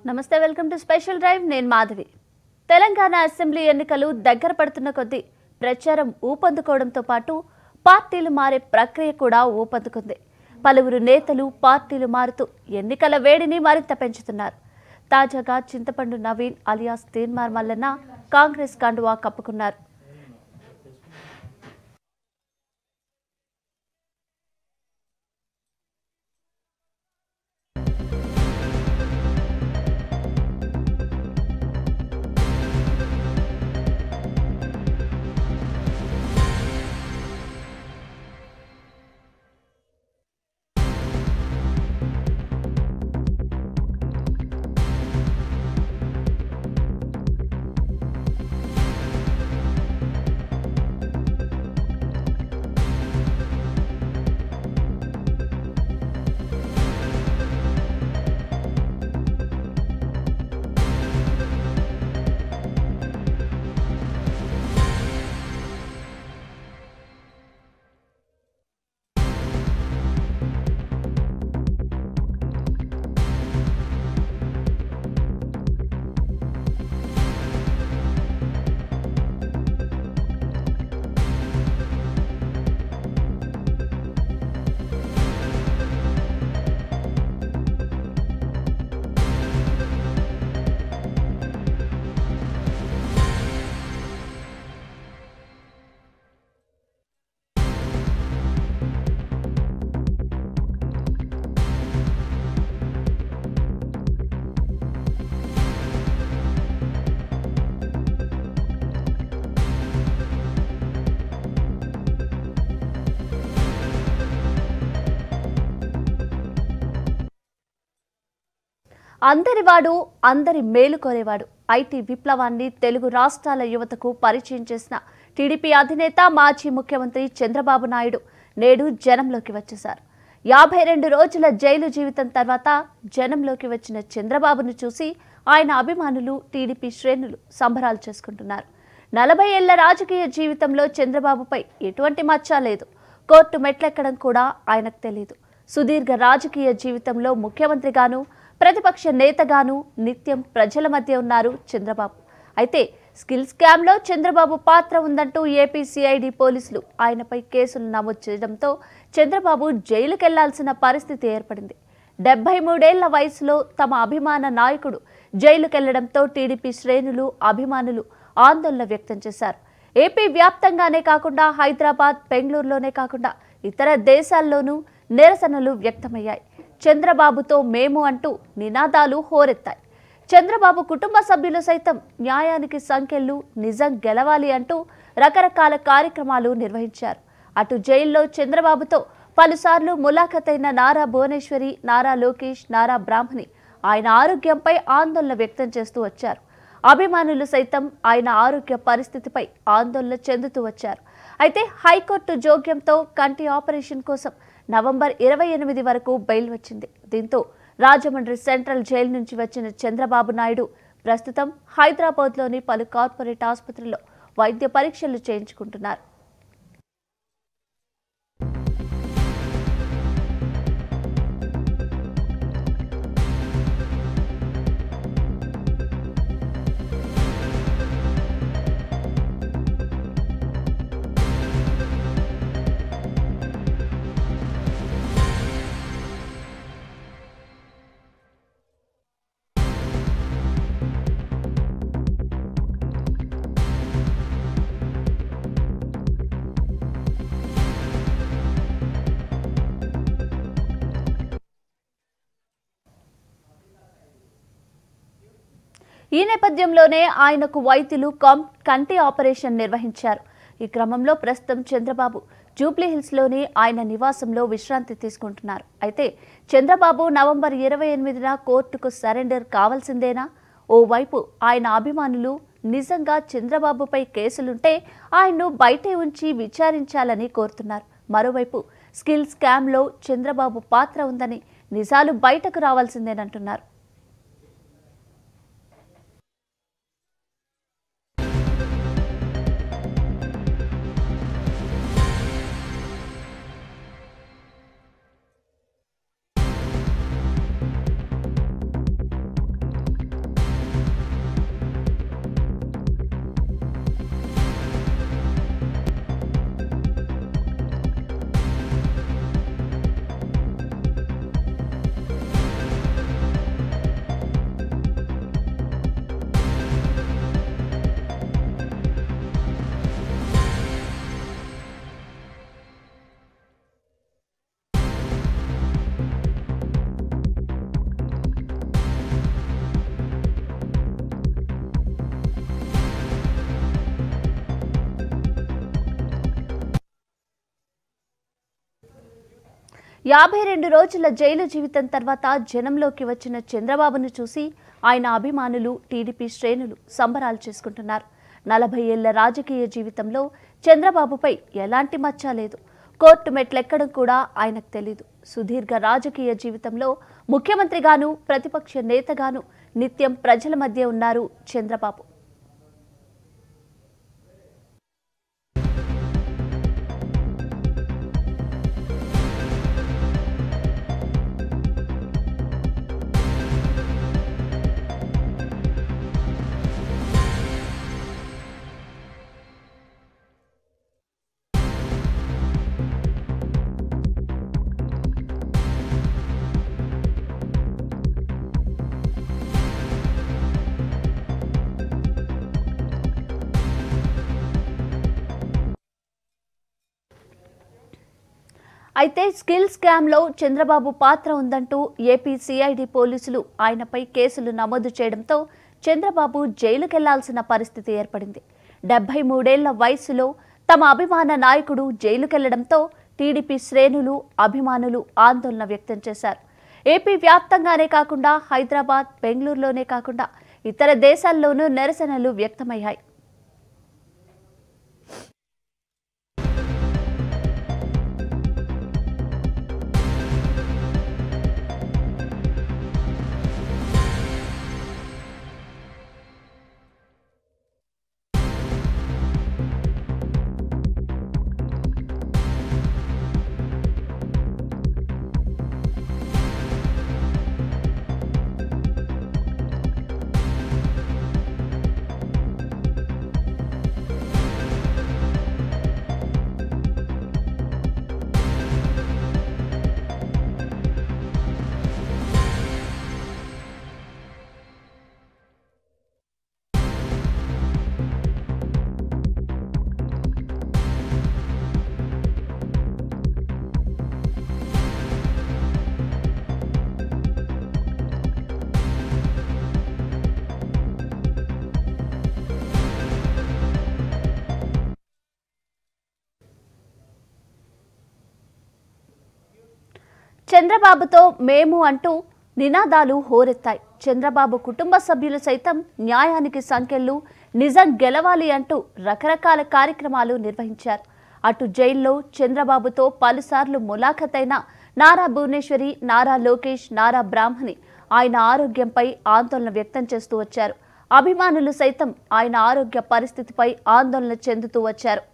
నమస్తే welcome to special drive నేను Madhavi Telangana assembly ఎన్నికలు దగ్గర పడుతున్న కొద్దీ ప్రచారం ఊపందుకోవడంతో పాటు పార్టీలు మారే ప్రక్రియ కూడా ఊపందుకుంది పలువురు నేతలు పార్టీలు మారుతూ ఎన్నికల వేడిని మరింత పెంచుతున్నారు తాజాగా చింతపండు నవీన్ అలియాస్ తీన్మార్ మల్లన్న కాంగ్రెస్ కండువా కప్పుకున్నారు అందరివాడు అందరి మేలు కోరేవాడు ఐటీ విప్లవాన్ని తెలుగు రాష్ట్రాల యువతకు పరిచయం చేసిన టీడీపీ అధినేత మాజీ ముఖ్యమంత్రి చంద్రబాబు నాయుడు నేడు జనంలోకి వచ్చేశారు యాభై రెండు రోజుల జైలు జీవితం తర్వాత జనంలోకి వచ్చిన చంద్రబాబును చూసి ఆయన అభిమానులు టీడీపీ శ్రేణులు సంబరాలు చేసుకుంటున్నారు నలభై ఏళ్ల రాజకీయ జీవితంలో చంద్రబాబుపై ఎటువంటి మచ్చ లేదు కోర్టు మెట్లెక్కడం కూడా ఆయనకు తెలియదు సుదీర్ఘ రాజకీయ జీవితంలో ముఖ్యమంత్రిగాను ప్రతిపక్ష నేతగాను నిత్యం ప్రజల మధ్య ఉన్నారు చంద్రబాబు అయితే స్కిల్ స్కామ్లో చంద్రబాబు పాత్ర ఉందంటూ ఏపీ సిఐడి పోలీసులు ఆయనపై కేసులు నమోదు చేయడంతో చంద్రబాబు జైలుకెళ్లాల్సిన పరిస్థితి ఏర్పడింది డెబ్బై మూడేళ్ల వయసులో తమ అభిమాన నాయకుడు జైలుకెళ్లడంతో టీడీపీ శ్రేణులు అభిమానులు ఆందోళన వ్యక్తం చేశారు ఏపీ వ్యాప్తంగానే కాకుండా హైదరాబాద్ బెంగళూరులోనే కాకుండా ఇతర దేశాల్లోనూ నిరసనలు వ్యక్తమయ్యాయి చంద్రబాబుతో మేము అంటూ నినాదాలు హోరెత్తాయి చంద్రబాబు కుటుంబ సభ్యులు సైతం న్యాయానికి సంఖ్యలు నిజం గెలవాలి అంటూ రకరకాల కార్యక్రమాలు నిర్వహించారు అటు జైల్లో చంద్రబాబుతో పలుసార్లు ములాఖతైన నారా భువనేశ్వరి నారా లోకేష్ నారా బ్రాహ్మణి ఆయన ఆరోగ్యంపై ఆందోళన వ్యక్తం చేస్తూ వచ్చారు అభిమానులు సైతం ఆయన ఆరోగ్య పరిస్థితిపై ఆందోళన చెందుతూ వచ్చారు అయితే హైకోర్టు జోక్యంతో కంటి ఆపరేషన్ కోసం నవంబర్ ఇరవై ఎనిమిది వరకు బెయిల్ వచ్చింది దీంతో రాజమండ్రి సెంట్రల్ జైలు నుంచి వచ్చిన చంద్రబాబు నాయుడు ప్రస్తుతం హైదరాబాద్లోని పలు కార్పొరేట్ ఆసుపత్రుల్లో వైద్య పరీక్షలు చేయించుకుంటున్నారు ఈ నేపథ్యంలోనే ఆయనకు వైద్యులు కం కంటి ఆపరేషన్ నిర్వహించారు ఈ క్రమంలో ప్రస్తుతం చంద్రబాబు జూబ్లీహిల్స్లోని ఆయన నివాసంలో విశ్రాంతి తీసుకుంటున్నారు అయితే చంద్రబాబు నవంబర్ ఇరవై ఎనిమిదిన కోర్టుకు సరెండర్ కావాల్సిందేనా ఓవైపు ఆయన అభిమానులు నిజంగా చంద్రబాబుపై కేసులుంటే ఆయన్ను బయటే ఉంచి విచారించాలని కోరుతున్నారు మరోవైపు స్కిల్ స్కామ్లో చంద్రబాబు పాత్ర ఉందని నిజాలు బయటకు రావాల్సిందేనంటున్నారు యాభై రెండు రోజుల జైలు జీవితం తర్వాత జనంలోకి వచ్చిన చంద్రబాబును చూసి ఆయన అభిమానులు టీడీపీ శ్రేణులు సంబరాలు చేసుకుంటున్నారు నలభై ఏళ్ల రాజకీయ జీవితంలో చంద్రబాబుపై ఎలాంటి మచ్చ లేదు కోర్టు మెట్లెక్కడం కూడా ఆయనకు తెలీదు సుదీర్ఘ రాజకీయ జీవితంలో ముఖ్యమంత్రిగాను ప్రతిపక్ష నేతగాను నిత్యం ప్రజల మధ్య ఉన్నారు చంద్రబాబు అయితే స్కిల్ స్కామ్లో చంద్రబాబు పాత్ర ఉందంటూ ఏపీ సిఐడి పోలీసులు ఆయనపై కేసులు నమోదు చేయడంతో చంద్రబాబు జైలుకెళ్లాల్సిన పరిస్థితి ఏర్పడింది డెబ్బై మూడేళ్ల వయసులో తమ అభిమాన నాయకుడు జైలుకెళ్లడంతో టీడీపీ శ్రేణులు అభిమానులు ఆందోళన వ్యక్తం చేశారు ఏపీ వ్యాప్తంగానే కాకుండా హైదరాబాద్ బెంగళూరులోనే కాకుండా ఇతర దేశాల్లోనూ నిరసనలు వ్యక్తమయ్యాయి చంద్రబాబుతో మేము అంటూ నినాదాలు హోరెత్తాయి చంద్రబాబు కుటుంబ సభ్యులు సైతం న్యాయానికి సంఖ్యలు నిజం గెలవాలి అంటూ రకరకాల కార్యక్రమాలు నిర్వహించారు అటు జైల్లో చంద్రబాబుతో పలుసార్లు ములాఖతైన నారా భువనేశ్వరి నారా లోకేష్ నారా బ్రాహ్మణి ఆయన ఆరోగ్యంపై ఆందోళన వ్యక్తం చేస్తూ వచ్చారు అభిమానులు సైతం ఆయన ఆరోగ్య పరిస్థితిపై ఆందోళన చెందుతూ వచ్చారు